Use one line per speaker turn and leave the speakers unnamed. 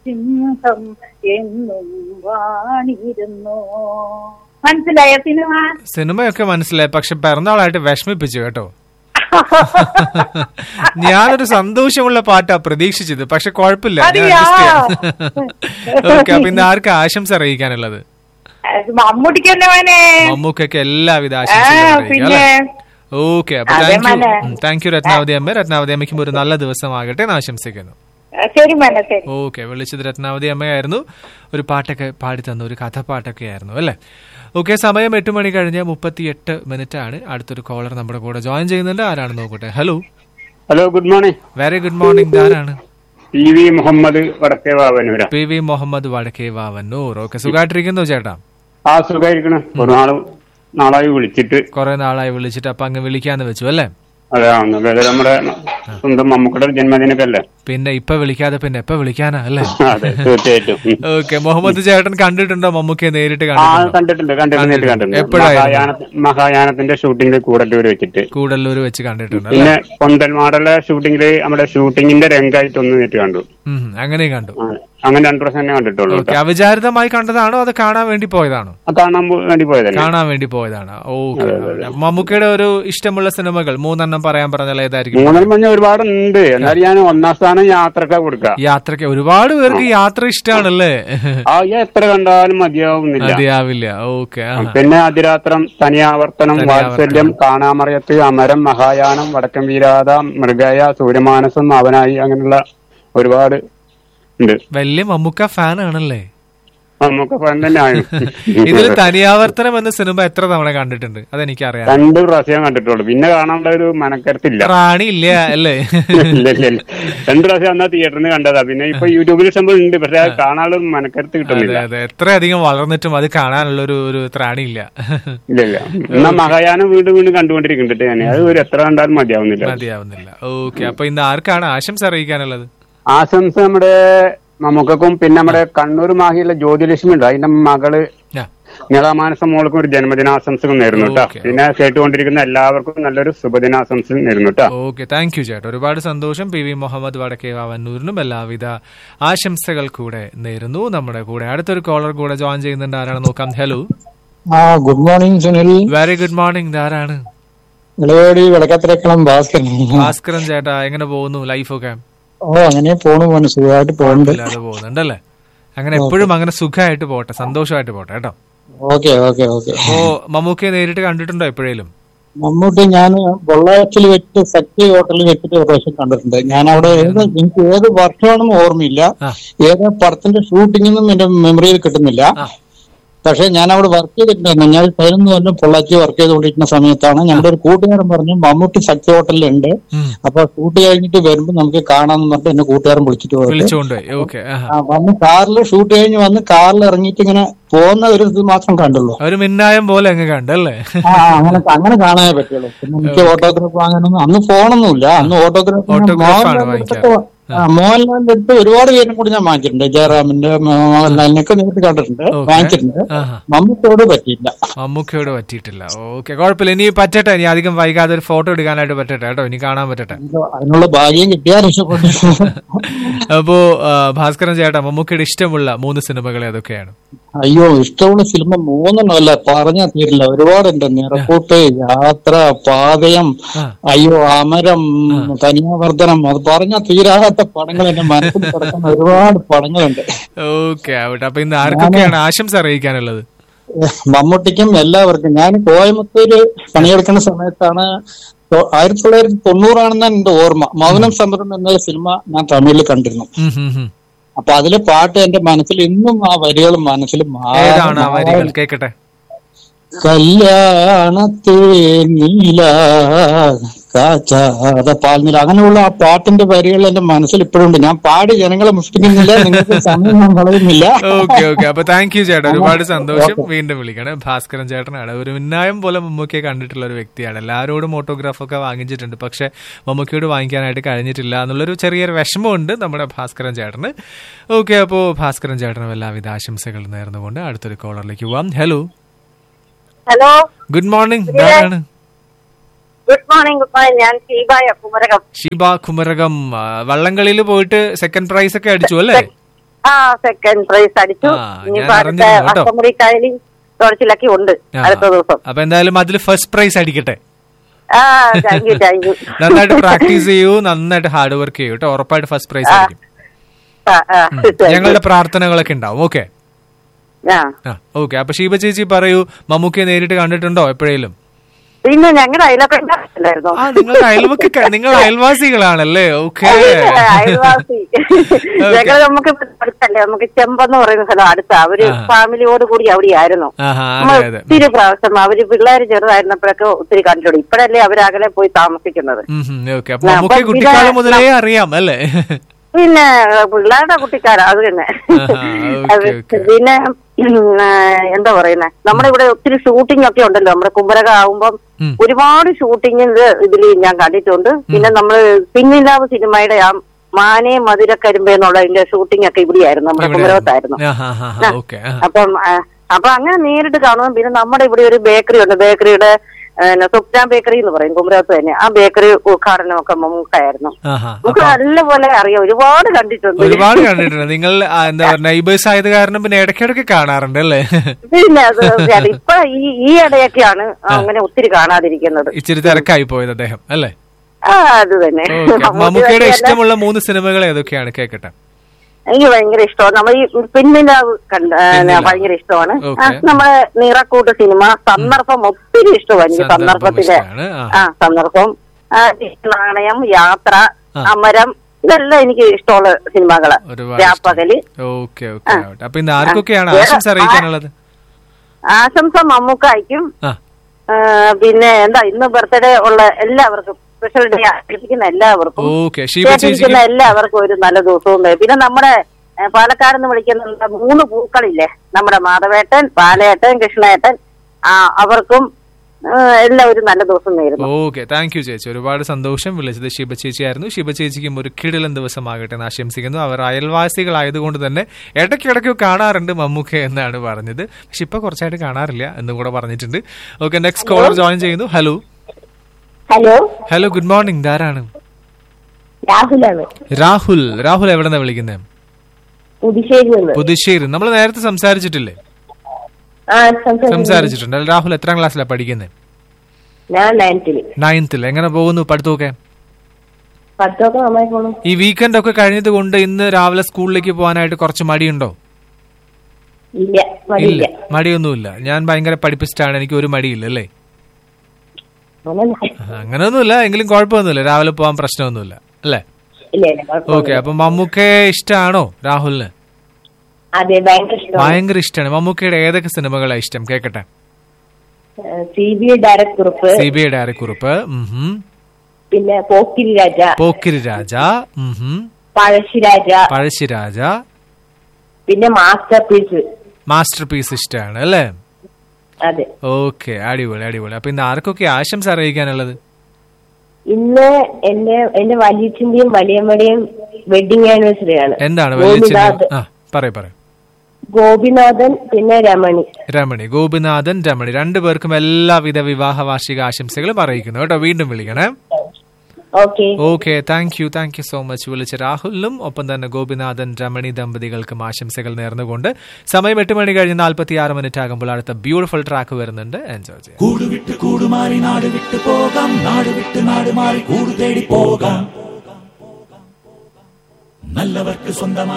സിംഹം എന്നും വാണിരുന്നു മനസ്സിലായ സിനിമ
സിനിമയൊക്കെ മനസ്സിലായി പക്ഷെ പിറന്നാളായിട്ട് വിഷമിപ്പിച്ചു കേട്ടോ ഞാനൊരു സന്തോഷമുള്ള പാട്ടാ പ്രതീക്ഷിച്ചത് പക്ഷെ കുഴപ്പമില്ല
അറിയാ.
ഓക്കെ അപ്പൊ ഇന്ന് ആർക്കാ ആശംസ അറിയിക്കാനുള്ളത്
അത് മമ്മൂട്ടിക്ക് തന്നെ മോനെ
മമ്മൂക്കൊക്കെ എല്ലാവിധ
ആ
ആശംസകളും
പിന്നെ
ഓക്കെ അപ്പൊ
അതെ
താങ്ക്
മോനെ.
യു താങ്ക് യു രത്നാവതി അമ്മ രത്നാവതി അമ്മയ്ക്കും ഒരു നല്ല ദിവസമാകട്ടെ എന്ന് ആശംസിക്കുന്നു
ആ, ശരി മോനെ ശരി
ഓക്കെ വിളിച്ചത് രത്നാവതി അമ്മയായിരുന്നു ഒരു പാട്ടൊക്കെ പാടി തന്നു ഒരു കഥപ്പാട്ടൊക്കെ ആയിരുന്നു അല്ലേ ഓക്കെ സമയം എട്ട് മണി കഴിഞ്ഞ് മുപ്പത്തി എട്ട് മിനിറ്റ് ആണ് അടുത്തൊരു കോളർ നമ്മുടെ കൂടെ ജോയിൻ ചെയ്യുന്നുണ്ട് ആരാണ് നോക്കട്ടെ hello
hello good morning
very good morning ആരാണ്
പി വി മുഹമ്മദ് വടക്കേ വാവനൂര
പി വി മുഹമ്മദ് വടക്കേ വാവന്നൂർ ഓക്കെ സുഖമായിട്ടിരിക്കുന്നു ചേട്ടാ
ആ സുഖമായിരിക്കണം ഒരു നാള് നാളായി വിളിച്ചിട്ട്
കുറെ നാളായി വിളിച്ചിട്ട് അപ്പൊ അങ്ങ് വിളിക്കാന്ന് വെച്ചു അല്ലേ
അതാണ് അതായത് നമ്മുടെ സ്വന്തം മമ്മൂക്കയുടെ ജന്മദിനൊക്കെ അല്ലേ
പിന്നെ ഇപ്പൊ വിളിക്കാതെ പിന്നെ എപ്പോ വിളിക്കാനാ അല്ലേ
അതെ തീർച്ചയായിട്ടും ഉം.
ഓക്കെ മുഹമ്മദ് ചേട്ടൻ കണ്ടിട്ടുണ്ടോ മമ്മൂക്കയെ നേരിട്ട്
ആ
കണ്ടിട്ടുണ്ടോ
കണ്ടിട്ടുണ്ട് കണ്ടിട്ടുണ്ട് നേരിട്ട് കണ്ടിട്ടുണ്ട്
എപ്പോഴായിരുന്നു?
മഹായാന- മഹായാനത്തിന്റെ ഷൂട്ടിംഗിൽ കൂടല്ലൂർ വെച്ചിട്ട്
കൂടല്ലൂർ വെച്ച് കണ്ടിട്ടുണ്ട് അല്ലേ
പിന്നെ കൊന്തൽമാടലെ ഷൂട്ടിംഗില് നമ്മുടെ ഷൂട്ടിംഗിന്റെ രംഗമായിട്ട് ഒന്ന് നേരിട്ട് കണ്ടു
ഉം, അങ്ങനെയും കണ്ടു
ആ, അങ്ങനെ രണ്ടു പ്രാവശ്യം തന്നെ കണ്ടിട്ടുള്ളൂ
ഓക്കെ അവിചാരിതമായി കണ്ടതാണോ അത് കാണാൻ വേണ്ടി പോയതാണോ
ആ, കാണാൻ പോ- വേണ്ടി പോയതല്ലേ
കാണാൻ വേണ്ടി പോയതാണ് ഓക്കെ മമ്മൂക്കയുടെ ഒരു ഇഷ്ടമുള്ള സിനിമകൾ മൂന്നെണ്ണം പറയാൻ പറഞ്ഞാൽ ഏതായിരിക്കും
മൂന്നര മഞ്ഞ ഒരുപാട് ഉണ്ട് എന്നാലും ഞാൻ ഒന്നാം സ്ഥാനം യാത്രക്കാ കൊടുക്കുക
യാത്രക്ക് ഒരുപാട് പേർക്ക് യാത്ര ഇഷ്ടമാണല്ലേ
ആ ഈ എത്ര കണ്ടാലും മതിയാവുന്നില്ല
മതിയാവില്ല ഓക്കെ
പിന്നെ അതിരാത്രം തനിയാവർത്തനം വാത്സല്യം കാണാമറയത്ത് അമരം മഹായാനം വടക്കൻ വീരാത മൃഗയ സൂര്യമാനസം അവനായി അങ്ങനെയുള്ള ഒരുപാട് ഉണ്ട്
വലിയ മമ്മൂക്ക ഫാൻ ആണല്ലേ
നമുക്ക് ഫാൻ തന്നെയാണ്
ഇതിൽ തനിയാവർത്തനം എന്ന സിനിമ എത്ര തവണ കണ്ടിട്ടുണ്ട് അതെനിക്കറിയാം
രണ്ടു പ്രാവശ്യം കണ്ടിട്ടുള്ളൂ പിന്നെ കാണാനുള്ള ഒരു മനക്കരുത്തില്ല
റാണി ഇല്ല അല്ലേ
ഇല്ല ഇല്ല ഇല്ല രണ്ടു പ്രാവശ്യം അന്നാ തിയേറ്ററിൽ നിന്ന് കണ്ടതാ പിന്നെ ഇപ്പൊ യൂട്യൂബിൽ ഇഷ്ടം പോലെ ഉണ്ട് പക്ഷെ അത് കാണാനുള്ള ഒരു മനക്കരുത്ത്
അതെ
കിട്ടുന്നില്ല
അതെ എത്രയധികം വളർന്നിട്ടും അത് കാണാനുള്ള ഒരു ഒരു ത്രാണി ഇല്ല
ഇല്ല ഇല്ല എന്നാ മഹായാനം വീണ്ടും വീണ്ടും കണ്ടുകൊണ്ടിരിക്കുന്നുണ്ട് ഞാൻ അത് ഒരു എത്ര കണ്ടാലും മതിയാവുന്നില്ല
മതിയാവുന്നില്ല ഓക്കെ അപ്പൊ ഇന്ന് ആർക്കാണ് ആശംസ അറിയിക്കാനുള്ളത്
ആശംസ നമ്മുടെ നമുക്കും പിന്നെ നമ്മുടെ കണ്ണൂർ മാഹിയുള്ള ജ്യോതിലക്ഷ്മി ഉണ്ട് അതിന്റെ മകള്
ആ,
നീളമാനസ മോൾക്കും ഒരു ജന്മദിനാശംസകൾ നേരുന്നു കേട്ടോ
ഓക്കേ.
പിന്നെ കേട്ടുകൊണ്ടിരിക്കുന്ന എല്ലാവർക്കും നല്ലൊരു ശുഭദിനാശംസകൾ നേരുന്നു കേട്ടോ
ഓക്കെ താങ്ക് യു ചേട്ടാ ഒരുപാട് സന്തോഷം പി വി മുഹമ്മദ് വടക്കേ വാവന്നൂരിനും എല്ലാവിധ ആശംസകൾ കൂടെ നേരുന്നു നമ്മുടെ കൂടെ അടുത്തൊരു കോളർ കൂടെ ജോയിൻ ചെയ്യുന്നുണ്ട് ആരാണ് നോക്കാം ഹലോ
ആ good morning Sunil
very good morning ആരാണ്
ഇളയോടി വടക്കത്തിരക്കളം ഭാസ്കരൻ
ഭാസ്കരൻ ചേട്ടാ എങ്ങനെ പോകുന്നു ലൈഫൊക്കെ
ഓ അങ്ങനെ പോണു മോനെ സുഖമായിട്ട് പോകുന്നുണ്ട്
ഇല്ലാതെ പോകുന്നുണ്ടല്ലേ അങ്ങനെ എപ്പോഴും അങ്ങനെ സുഖമായിട്ട് പോട്ടെ സന്തോഷമായിട്ട് പോട്ടെ കേട്ടോ
ഓക്കെ ഓക്കെ ഓക്കെ
അപ്പോ മമ്മൂക്കയെ നേരിട്ട് കണ്ടിട്ടുണ്ടോ എപ്പോഴേലും
മമ്മൂട്ടി ഞാൻ പൊള്ളാച്ചിൽ വെച്ച് സഖ്യ ഹോട്ടലിൽ വെച്ചിട്ട് ഒരു പ്രാവശ്യം കണ്ടിട്ടുണ്ട് ഞാൻ അവിടെ ഏത് എനിക്ക് ഏത് വർഷമാണെന്ന് ഓർമ്മയില്ല
ആ.
ഏത് പടത്തിന്റെ ഷൂട്ടിങ്ങൊന്നും എന്റെ മെമ്മറിയിൽ കിട്ടുന്നില്ല
ആ.
പക്ഷെ ഞാൻ അവിടെ വർക്ക് ചെയ്തിട്ടുണ്ടായിരുന്നു ഞാൻ പതിനൊന്ന് കൊല്ലം പൊള്ളാച്ചി വർക്ക് ചെയ്തുകൊണ്ടിരിക്കുന്ന സമയത്താണ് ഞങ്ങളുടെ ഒരു കൂട്ടുകാരൻ പറഞ്ഞു മമ്മൂട്ടി സഖ്യ ഹോട്ടലിലുണ്ട്
ഉം.
അപ്പൊ ഷൂട്ട് കഴിഞ്ഞിട്ട് വരുമ്പോ നമുക്ക് കാണാമെന്ന് പറഞ്ഞിട്ട് എന്നെ കൂട്ടുകാരൻ വിളിച്ചിട്ട് പോയിട്ട്
വിളിച്ചുകൊണ്ടുപോയി ഓക്കെ
ആ, വന്ന് കാറിൽ ഷൂട്ട് കഴിഞ്ഞ് വന്ന് കാറിൽ ഇറങ്ങിയിട്ട് ഇങ്ങനെ പോകുന്ന ഒരു ഇത് മാത്രം കണ്ടുള്ളൂ
ഒരു മിന്നായം പോലെ അങ്ങ് കണ്ടല്ലേ
ആ ആ, അങ്ങനെ അങ്ങനെ കാണാനേ പറ്റുള്ളൂ പിന്നെ എനിക്ക് ഓട്ടോഗ്രാഫ് വാങ്ങാനൊന്നും അന്ന് ഫോണൊന്നുമില്ല അന്ന് ഓട്ടോഗ്രാഫ്
Autograph ആണ് വാങ്ങിക്കാറ്.
മോഹൻലാലിന്റെ അടുത്ത് ഒരുപാട് പേരും കൂടി ഞാൻ വാങ്ങിച്ചിട്ടുണ്ട് ജയറാമിന്റെ മോഹൻലാലിനൊക്കെ നേരിട്ട് കണ്ടിട്ടുണ്ട്
Okay.
വാങ്ങിച്ചിട്ടുണ്ട്
ആഹാ.
മമ്മൂക്കോട് പറ്റിയില്ല
മമ്മൂക്കയോട് പറ്റിയിട്ടില്ല ഓക്കെ കുഴപ്പമില്ല ഇനി പറ്റട്ടെ ഇനി അധികം വൈകാതെ ഒരു ഫോട്ടോ എടുക്കാനായിട്ട് പറ്റട്ടെ കേട്ടോ ഇനി കാണാൻ പറ്റട്ടെ
അതിനുള്ള ഭാഗ്യം കിട്ടിയാൽ രക്ഷപ്പെട്ടു
അപ്പോ ആ, ഭാസ്കരൻ ചേട്ടാ മമ്മൂക്കയുടെ ഇഷ്ടമുള്ള മൂന്ന് സിനിമകൾ ഏതൊക്കെയാണ്
അയ്യോ ഇഷ്ടമുള്ള സിനിമ മൂന്നെണ്ണമല്ല പറഞ്ഞാൽ തീരില്ല ഒരുപാടുണ്ട് നിറക്കൂട്ട് യാത്ര പാതയം
ആ.
അയ്യോ അമരം കന്യാവർദ്ധനം അത് പറഞ്ഞാൽ തീരാത്ത പടങ്ങൾ എന്റെ മനസ്സിൽ കിടക്കുന്ന ഒരുപാട് പടങ്ങളുണ്ട്
ഓക്കെ ആവട്ടെ അപ്പൊ ഇന്ന് ആർക്കൊക്കെയാണ് ആശംസ അറിയിക്കാനുള്ളത്
മമ്മൂട്ടിക്കും എല്ലാവർക്കും ഞാൻ കോയമ്പത്തൂര് പണിയെടുക്കുന്ന സമയത്താണ് തൊ- ആയിരത്തി തൊള്ളായിരത്തി തൊണ്ണൂറാണെന്നാണ് എന്റെ ഓർമ്മ മൗനം സമ്മതം എന്ന സിനിമ ഞാൻ തമിഴിൽ കണ്ടിരുന്നു
ഉം, ഉം, ഉം.
അപ്പൊ അതിലെ പാട്ട് എന്റെ മനസ്സിൽ ഇന്നും ആ വരികൾ മനസ്സിൽ മാറി
ഏതാണ് ആ വരികൾ കേക്കട്ടെ
കല്യാണത്തേ നീല കാച്ചാത പാൽനില അങ്ങനെയുള്ള ആ പാട്ടിന്റെ വരികൾ എന്റെ മനസ്സിൽ ഇപ്പോഴും ഉണ്ട് ഞാൻ പാടി ജനങ്ങളെ മുഷ്ടിക്കുന്നില്ല നിങ്ങൾക്ക് സമയം ഞാൻ കളയുന്നില്ല
ഓക്കെ ഓക്കെ അപ്പൊ താങ്ക് യു ചേട്ടാ ഒരുപാട് സന്തോഷം വീണ്ടും വിളിക്കണം ഭാസ്കരൻ ചേട്ടനാണ് ഒരു മിന്നായം പോലെ മമ്മൂക്കയെ കണ്ടിട്ടുള്ള ഒരു വ്യക്തിയാണ് എല്ലാവരോടും ഓട്ടോഗ്രാഫ് ഒക്കെ വാങ്ങിച്ചിട്ടുണ്ട് പക്ഷെ മമ്മൂക്കയോട് വാങ്ങിക്കാനായിട്ട് കഴിഞ്ഞിട്ടില്ല എന്നുള്ളൊരു ചെറിയൊരു വിഷമമുണ്ട് നമ്മുടെ ഭാസ്കരൻ ചേട്ടന് ഓക്കെ അപ്പോ ഭാസ്കരൻ ചേട്ടനും എല്ലാവിധ ആശംസകൾ നേർന്നുകൊണ്ട് അടുത്തൊരു കോളറിലേക്ക് പോവാം ഹലോ
ഹലോ
ഗുഡ് മോർണിംഗ് ആരാണ്
ഗുഡ് മോർണിംഗ് ഗുഡ് മോർണിംഗ് ഞാൻ ഷീബായ കുമരകം
ഷീബ കുമരകം ആ, വള്ളംകളിയിൽ പോയിട്ട് സെക്കൻഡ് പ്രൈസ് ഒക്കെ അടിച്ചു അല്ലേ
ആ സെക്കൻഡ് പ്രൈസ് അടിച്ചു
ആ,
ഇനിയിപ്പോ
ഞാൻ
അടുത്ത
അറിഞ്ഞിരുന്നു കേട്ടോ.
അഷ്ടമുടി കായലി തുഴച്ചിലൊക്കെ ഉണ്ട്
ആ.
അടുത്ത ദിവസം
അപ്പൊ എന്തായാലും അതിൽ ഫസ്റ്റ് പ്രൈസ് അടിക്കട്ടെ
ആ താങ്ക് യു താങ്ക് യു
നന്നായിട്ട് പ്രാക്ടീസ് ചെയ്യൂ നന്നായിട്ട് ഹാർഡ് വർക്ക് ചെയ്യൂ കേട്ടോ ഉറപ്പായിട്ട് ഫസ്റ്റ് പ്രൈസ് ആയിരിക്കും
ആ ആ
ഞങ്ങളുടെ പ്രാർത്ഥനകളൊക്കെ ഉണ്ടാവും ഓക്കെ
ആ
ആ ഓക്കെ അപ്പൊ ഷീബ ചേച്ചി പറയൂ മമ്മൂക്കയെ നേരിട്ട് കണ്ടിട്ടുണ്ടോ എപ്പോഴേലും
പിന്നെ ഞങ്ങളുടെ അയലൊക്കെ ഉണ്ടായിരുന്നു
ആ നിങ്ങൾ അയൽവക്ക നിങ്ങൾ അയൽവാസികളാണല്ലേ ഓക്കെ
അയൽവാസി ഞങ്ങൾ നമുക്ക് അടുത്തല്ലേ നമുക്ക് ചെമ്പെന്ന് പറയുന്ന സ്ഥലം അടുത്താ അവര്
ആ.
ഫാമിലിയോട് കൂടി അവിടെയായിരുന്നു
ആഹാ
നമ്മൾ
അതെ അതെ
ഒത്തിരി പ്രാവശ്യം അവര് പിള്ളേര് ചെറുതായിരുന്നപ്പോഴൊക്കെ ഒത്തിരി കണ്ടിട്ടുണ്ട് ഇപ്പഴല്ലേ അവര് അകലെ പോയി താമസിക്കുന്നത്
ഓക്കെ അപ്പൊ
ആ,
മമ്മൂക്കയെ
അപ്പൊ
കുട്ടിക്കാലം
ഇത്
മുതലേ അറിയാം അല്ലേ
പിന്നെ പിള്ളേരുടെ കുട്ടിക്കാരാ അത് തന്നെ
ആഹാ, ഓക്കേ,
അത്
ഓക്കേ.
പിന്നെ ഉം, ആ, എന്താ പറയുന്നേ നമ്മുടെ ഇവിടെ ഒത്തിരി ഷൂട്ടിംഗ് ഒക്കെ ഉണ്ടല്ലോ നമ്മുടെ കുമ്പരക ആവുമ്പം
ഉം.
ഒരുപാട് ഷൂട്ടിംഗ് ഇതിൽ ഞാൻ കണ്ടിട്ടുണ്ട് പിന്നെ നമ്മള് പിന്നിലാവ് സിനിമയുടെ ആ മാനേ മധുരക്കരിമ്പ എന്നുള്ള അതിന്റെ ഷൂട്ടിംഗ് ഒക്കെ ഇവിടെയായിരുന്നു നമ്മുടെ കുമരകത്തായിരുന്നു
ഓക്കെ
അപ്പം ആ, അപ്പൊ അങ്ങനെ നേരിട്ട് കാണും പിന്നെ നമ്മുടെ ഇവിടെ ഒരു ബേക്കറി ഉണ്ട് ബേക്കറിയുടെ സുപ്റ്റാൻ ബേക്കറി എന്ന് പറയും കുമരകത്ത് തന്നെ ആ ബേക്കറി ഉദ്ഘാടനമൊക്കെ മമ്മൂക്കായിരുന്നു നമുക്ക് നല്ലപോലെ അറിയാം ഒരുപാട് കണ്ടിട്ടുണ്ട്
ഒരുപാട് കണ്ടിട്ടുണ്ട് നിങ്ങൾ ആ, എന്താ പറയുക നൈബേഴ്സ് ആയത് കാരണം പിന്നെ ഇടയ്ക്കിടയ്ക്ക് കാണാറുണ്ട് അല്ലേ
പിന്നെ അത് തീർച്ചയായിട്ടും ഇപ്പൊ ഈ ഈ ഇടയൊക്കെയാണ് അങ്ങനെ ഒത്തിരി കാണാതിരിക്കുന്നത്
ഇച്ചിരി തിരക്കായി പോയത് അദ്ദേഹം അല്ലേ
ആ അത് തന്നെ
ഓക്കെ
മമ്മൂട്ടി
മമ്മൂക്കയുടെ
തന്നെയല്ല.
ഇഷ്ടമുള്ള മൂന്ന് സിനിമകൾ ഏതൊക്കെയാണ് കേക്കട്ടെ
എനിക്ക് ഭയങ്കര ഇഷ്ടമാണ് നമ്മൾ ഈ പിന്നിലാവ് കണ്ട ആ,
പിന്നിലാവ്.
ഭയങ്കര ഇഷ്ടമാണ്
ഓക്കേ.
ആ, നമ്മുടെ നിറക്കൂട്ട് സിനിമ സന്ദർഭം ഒത്തിരി ഇഷ്ടമാണ് എനിക്ക്
സന്ദർഭം
സന്ദർഭത്തിലെ
ഇഷ്ടാണ്. ആ.
ആ സന്ദർഭം ആ, നാണയം യാത്ര
ആ.
അമരം ഇതെല്ലാം എനിക്ക് ഇഷ്ടമുള്ള സിനിമകള്
ഒരുപാട്
രാപ്പകല്
ഓക്കെ ഓക്കെ അപ്പൊ ഇന്ന് ആർക്കൊക്കെയാണ്
വേറെ
ആശംസ അറിയിക്കാനുള്ളത്
ആശംസ മമ്മൂക്കായ്ക്കും
ആ
ആ, പിന്നെ എന്താ ഇന്ന് ബർത്ത്ഡേ ഉള്ള എല്ലാവർക്കും സ്പെഷ്യൽ ഡേ ആഘോഷിക്കുന്ന എല്ലാവർക്കും
ഓക്കെ ഷീബ
കേട്ടിരിക്കുന്ന
ചേച്ചിക്ക്
എല്ലാവർക്കും ഒരു നല്ല ദിവസവും വേ- പിന്നെ നമ്മുടെ ഏ, പാലക്കാട് നിന്ന് വിളിക്കുന്ന മൂന്ന് പൂക്കളില്ലേ നമ്മുടെ മാധവേട്ടൻ പാലയേട്ടൻ കൃഷ്ണേട്ടൻ ആ അവർക്കും ഏ, എല്ലാം ഒരു നല്ല ദിവസം നേരുന്നു
ഓക്കെ താങ്ക് യു ചേച്ചി ഒരുപാട് സന്തോഷം വിളിച്ചത് ശിവ ചേച്ചിയായിരുന്നു ശിവ ചേച്ചിക്കും ഒരു കിടിലൻ ദിവസമാകട്ടെ എന്ന് ആശംസിക്കുന്നു അവർ അയൽവാസികളായതുകൊണ്ട് തന്നെ ഇടയ്ക്കിടയ്ക്ക് കാണാറുണ്ട് മമ്മൂക്ക എന്നാണ് പറഞ്ഞത് പക്ഷെ ഇപ്പൊ കുറച്ചായിട്ട് കാണാറില്ല എന്നും കൂടെ പറഞ്ഞിട്ടുണ്ട് ഓക്കെ നെക്സ്റ്റ് കോളർ ജോയിൻ ചെയ്യുന്നു hello
hello
hello good morning ധാരാണ്
രാഹുലാണ്
രാഹുൽ രാഹുൽ എവിടെ നിന്നാണ് വിളിക്കുന്നത്
പുതുശ്ശേരി നിന്ന്
പുതുശ്ശേരി നമ്മൾ നേരത്തെ സംസാരിച്ചിട്ടില്ലേ
ആ
സംസാരിച്ചിട്ടുണ്ട് അല്ല, രാഹുൽ എത്രാം ക്ലാസ്സിലാണ് പഠിക്കുന്നത്
ഞാൻ നയൻത്തില്
നയൻത്തിൽ എങ്ങനെ പോകുന്നു പഠിത്തമൊക്കെ
പത്തൊക്കെ നന്നായി പോണു
ഈ വീക്കെൻഡ് ഒക്കെ കഴിഞ്ഞത് കൊണ്ട് ഇന്ന് രാവിലെ സ്കൂളിലേക്ക് പോകാനായിട്ട് കുറച്ച് മടിയുണ്ടോ
ഇല്ല
ഇല്ല മടിയൊന്നുമില്ല ഞാൻ ഭയങ്കര പഠിപ്പിച്ചിട്ടാണ് എനിക്ക് ഒരു മടിയില്ല അല്ലേ അങ്ങനെയൊന്നുമില്ല എങ്കിലും കുഴപ്പമൊന്നുമില്ല രാവിലെ പോകാൻ പ്രശ്നമൊന്നുമില്ല അല്ലേ
ഇല്ല ഇല്ല
ഓക്കെ അപ്പൊ മമ്മൂക്കയെ ഇഷ്ടമാണോ രാഹുലിന്
അതെ ഭയങ്കര ഇഷ്ടമാണ്
ഭയങ്കര ഇഷ്ടമാണ് മമ്മൂക്കയുടെ ഏതൊക്കെ സിനിമകളാണ് ഇഷ്ടം കേക്കട്ടെ
സി ബി ഡയറക്ട് കുറിപ്പ്
സി ബി ഐ ഡയറക്കുറിപ്പ് ഉംഹും.
പിന്നെ പോക്കിരി രാജ
പോക്കിരി രാജ ഉംഹും.
പഴശ്ശിരാജ
പഴശ്ശിരാജ
പിന്നെ മാസ്റ്റർ പീസ്
മാസ്റ്റർ പീസ് ഇഷ്ടമാണ് അല്ലേ
അതെ
ഓക്കെ അടിപൊളി അടിപൊളി അപ്പൊ ഇന്ന് ആർക്കൊക്കെ ആശംസ അറിയിക്കാനുള്ളത്
ഇന്ന് എന്റെ എന്റെ വലിയച്ഛന്റെയും വലിയമ്മയുടെയും വെഡിങ് ആനിവേഴ്സറി ആണ്
എന്താണ് വലിയ
ഗോപിനാഥ്
ആ പറയൂ പറയൂ
ഗോപിനാഥൻ പിന്നെ രമണി
രമണി ഗോപിനാഥൻ രമണി രണ്ടുപേർക്കും എല്ലാവിധ വിവാഹ വാർഷിക ആശംസകളും അറിയിക്കുന്നു കേട്ടോ വീണ്ടും വിളിക്കണേ
okay
okay thank you thank you so much വിളിച്ച രാഹുലിനും ഒപ്പം തന്നെ ഗോപിനാഥൻ രമണി ദമ്പതികൾക്കും ആശംസകൾ നേർന്നുകൊണ്ട് സമയം എട്ട് മണി കഴിഞ്ഞ് നാൽപ്പത്തി ആറ് മിനിറ്റ് ആകുമ്പോൾ അടുത്ത ബ്യൂട്ടിഫുൾ ട്രാക്ക് വരുന്നുണ്ട് എൻജോയ് ചെയ്യാം
കൂട് വിട്ട് കൂടുമാറി നാട് വിട്ട് പോകാം നാട് വിട്ട് നാട് മാറി കൂട് തേടി പോകാം നല്ലവർക്ക് സ്വന്തമായി